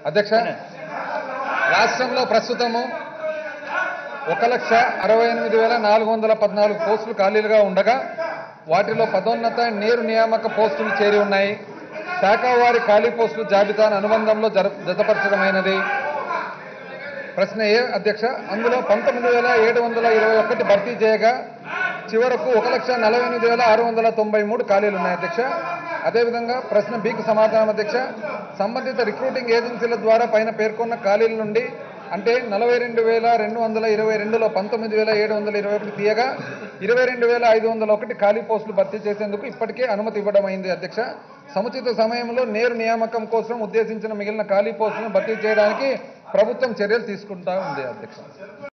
అధ్యక్ష రాష్ట్రంలో ప్రస్తుతము ఒక లక్ష అరవై ఎనిమిది వేల నాలుగు వందల పద్నాలుగు పోస్టులు ఖాళీలుగా ఉండగా వాటిలో పదోన్నత నేరు నియామక పోస్టులు చేరి ఉన్నాయి శాఖవారి ఖాళీ పోస్టుల జాబితాను అనుబంధంలో జర జతపరచడమైనది ప్రశ్న ఏ అధ్యక్ష అందులో పంతొమ్మిది వేల ఏడు వందల ఇరవై ఒకటి భర్తీ చేయగా చివరకు ఒక లక్ష నలభై ఎనిమిది వేల ఆరు వందల తొంభై మూడు ఖాళీలు ఉన్నాయి అధ్యక్ష అదేవిధంగా ప్రశ్న బికి సమాధానం అధ్యక్ష సంబంధిత రిక్రూటింగ్ ఏజెన్సీల ద్వారా పైన పేర్కొన్న ఖాళీల నుండి అంటే నలభై రెండు వేల రెండు వందల ఇరవై రెండులో పంతొమ్మిది వేల ఏడు వందల ఇరవై ఒకటి తీయగా ఇరవై రెండు వేల ఐదు వందల ఒకటి ఖాళీ పోస్టులు భర్తీ చేసేందుకు ఇప్పటికే అనుమతి ఇవ్వడం అయింది అధ్యక్ష సముచిత సమయంలో నేరు నియామకం కోసం ఉద్దేశించిన మిగిలిన ఖాళీ పోస్టులను భర్తీ చేయడానికి ప్రభుత్వం చర్యలు తీసుకుంటా ఉంది అధ్యక్ష